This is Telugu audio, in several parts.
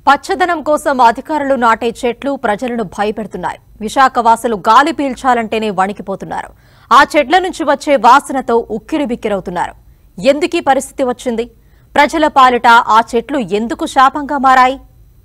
పచ్చదనం కోసం అధికారులు నాటే చెట్లు ప్రజలను భయపెడుతున్నాయి విశాఖ వాసులు గాలి పీల్చాలంటేనే వణికిపోతున్నారు ఆ చెట్ల నుంచి వచ్చే వాసనతో ఉక్కిరిబిక్కిరవుతున్నారు ఎందుకీ పరిస్థితి వచ్చింది ప్రజల పాలిట ఆ చెట్లు ఎందుకు శాపంగా మారాయి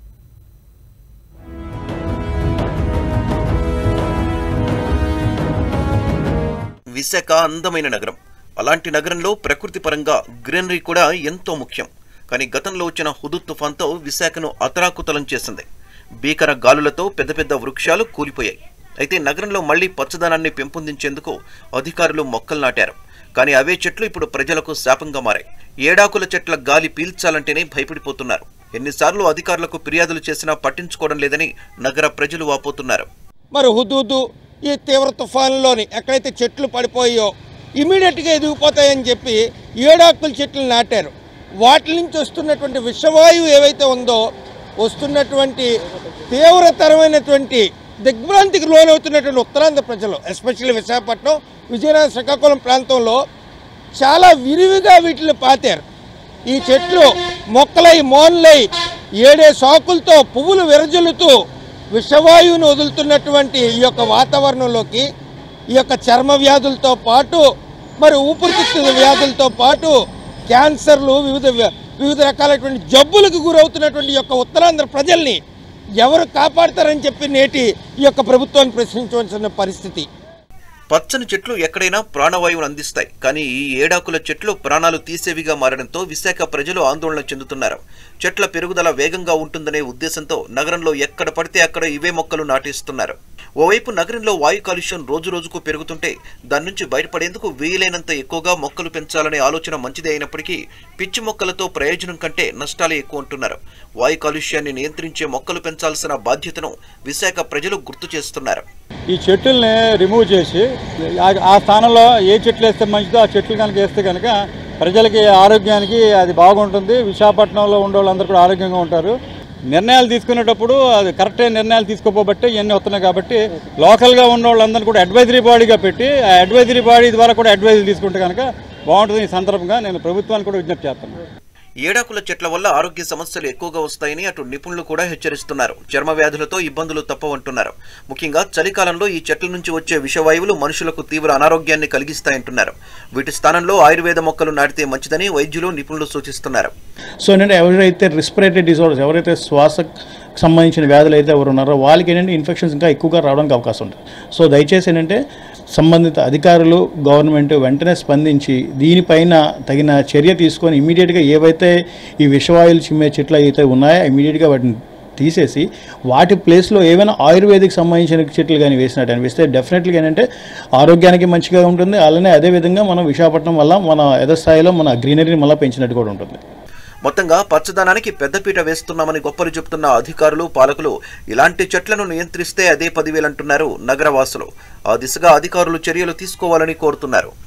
విశాఖ అందమైన నగరం అలాంటి నగరంలో ప్రకృతి పరంగా గ్రీనరీ కూడా ఎంతో ముఖ్యం కానీ గతంలో వచ్చిన హుదుద్ తుఫాన్తో విశాఖను అతరాకుతలం చేసింది భీకర గాలులతో పెద్ద పెద్ద వృక్షాలు కూలిపోయాయి అయితే నగరంలో మళ్లీ పచ్చదనాన్ని పెంపొందించేందుకు అధికారులు మొక్కలు నాటారు కానీ అవే చెట్లు ఇప్పుడు ప్రజలకు శాపంగా మారాయి ఏడాకుల చెట్ల గాలి పీల్చాలంటేనే భయపడిపోతున్నారు ఎన్నిసార్లు అధికారులకు ఫిర్యాదులు చేసినా పట్టించుకోవడం లేదని నగర ప్రజలు వాపోతున్నారు మరి హుదూదు ఈ తీవ్ర తుఫాన్లోని ఎక్కడైతే చెట్లు పడిపోయో ఇమీడియట్గా ఎదిగిపోతాయని చెప్పి ఏడాకుల చెట్లు నాటారు వాటి నుంచి వస్తున్నటువంటి విషవాయువు ఏవైతే ఉందో వస్తున్నటువంటి తీవ్రతరమైనటువంటి దిగ్భ్రాంతికి లోనవుతున్నటువంటి ఉత్తరాంధ్ర ప్రజలు ఎస్పెషల్లీ విశాఖపట్నం విజయనగరం శ్రీకాకుళం ప్రాంతంలో చాలా విరివిగా వీటిని పాతారు ఈ చెట్లు మొక్కలై మోన్లై ఏడే సాకులతో పువ్వులు విరజల్లుతూ విషవాయువును వదులుతున్నటువంటి ఈ యొక్క వాతావరణంలోకి ఈ యొక్క చర్మ వ్యాధులతో పాటు మరి ఊపిరితిత్తుల వ్యాధులతో పాటు క్యాన్సర్లు వివిధ వ్య- వివిధ రకాలైనటువంటి జబ్బులకు గురవుతున్నటువంటి ఈ యొక్క ఉత్తరాంధ్ర ప్రజల్ని ఎవరు కాపాడతారని చెప్పి నేటి ఈ యొక్క ప్రభుత్వాన్ని ప్రశ్నించవలసిన పరిస్థితి పచ్చని చెట్లు ఎక్కడైనా ప్రాణవాయువును అందిస్తాయి కానీ ఈ ఏడాకుల చెట్లు ప్రాణాలు తీసేవిగా మారడంతో విశాఖ ప్రజలు ఆందోళన చెందుతున్నారు చెట్ల పెరుగుదల వేగంగా ఉంటుందనే ఉద్దేశంతో నగరంలో ఎక్కడ పడితే అక్కడ ఇవే మొక్కలు నాటిస్తున్నారు ఓవైపు నగరంలో వాయు కాలుష్యం రోజు రోజుకు పెరుగుతుంటే దాని నుంచి బయటపడేందుకు వీలైనంత ఎక్కువగా మొక్కలు పెంచాలనే ఆలోచన మంచిదే అయినప్పటికీ పిచ్చి మొక్కలతో ప్రయోజనం కంటే నష్టాలే ఎక్కువ అంటున్నారు వాయు కాలుష్యాన్ని నియంత్రించే మొక్కలు పెంచాల్సిన బాధ్యతను విశాఖ ప్రజలు గుర్తు చేస్తున్నారు ఈ చెట్టుల్ని రిమూవ్ చేసి ఆ- ఆ స్థానంలో ఏ చెట్లు వేస్తే మంచిదో ఆ చెట్లు కనుక వేస్తే కనుక ప్రజలకి ఆరోగ్యానికి అది బాగుంటుంది విశాఖపట్నంలో ఉండే వాళ్ళందరూ కూడా ఆరోగ్యంగా ఉంటారు నిర్ణయాలు తీసుకునేటప్పుడు అది కరెక్ట్ అయిన నిర్ణయాలు తీసుకోపోబట్టే ఇవన్నీ వస్తున్నాయి కాబట్టి లోకల్గా ఉన్న వాళ్ళందరినీ కూడా అడ్వైజరీ బాడీగా పెట్టి ఆ అడ్వైజరీ బాడీ ద్వారా కూడా అడ్వైజరీ తీసుకుంటే కనుక బాగుంటుంది ఈ సందర్భంగా నేను ప్రభుత్వానికి కూడా విజ్ఞప్తి చేస్తున్నాను ఏడాకుల చెట్ల వల్ల ఆరోగ్య సమస్యలు ఎక్కువగా వస్తాయని అటు నిపుణులు కూడా హెచ్చరిస్తున్నారు చర్మ వ్యాధులతో ఇబ్బందులు తప్పవంటున్నారు ముఖ్యంగా చలికాలంలో ఈ చెట్ల నుంచి వచ్చే విషవాయువులు మనుషులకు తీవ్ర అనారోగ్యాన్ని కలిగిస్తాయంటున్నారు వీటి స్థానంలో ఆయుర్వేద మొక్కలు నాటితే మంచిదని వైద్యులు నిపుణులు సూచిస్తున్నారు సో ఏంటంటే ఎవరైతే రెస్పిరేటరీ డిజార్డర్స్ ఎవరైతే శ్వాస సంబంధించిన వ్యాధులు అయితే ఎవరు ఉన్నారో వాళ్ళకి ఏంటంటే ఇన్ఫెక్షన్స్ ఇంకా ఎక్కువగా రావడానికి అవకాశం ఉంటుంది సో దయచేసి ఏంటంటే సంబంధిత అధికారులు గవర్నమెంట్ వెంటనే స్పందించి దీనిపైన తగిన చర్య తీసుకొని ఇమీడియట్గా ఏవైతే ఈ విషవాయువులు చిమ్మే చెట్లు అయితే ఉన్నాయో ఇమీడియట్గా వాటిని తీసేసి వాటి ప్లేస్లో ఏమైనా ఆయుర్వేదిక్ సంబంధించిన చెట్లు కానీ వేసినట్టు అనిపిస్తే డెఫినెట్గా ఏంటంటే ఆరోగ్యానికి మంచిగా ఉంటుంది అలానే అదేవిధంగా మనం విశాఖపట్నం వల్ల మన యథస్థాయిలో మన గ్రీనరీని మళ్ళీ పెంచినట్టు కూడా ఉంటుంది మొత్తంగా పచ్చదనానికి పెద్దపీట వేస్తున్నామని గొప్పలు చెబుతున్న అధికారులు పాలకులు ఇలాంటి చెట్లను నియంత్రిస్తే అదే పదివేలంటున్నారు నగరవాసులు ఆ దిశగా అధికారులు చర్యలు తీసుకోవాలని కోరుతున్నారు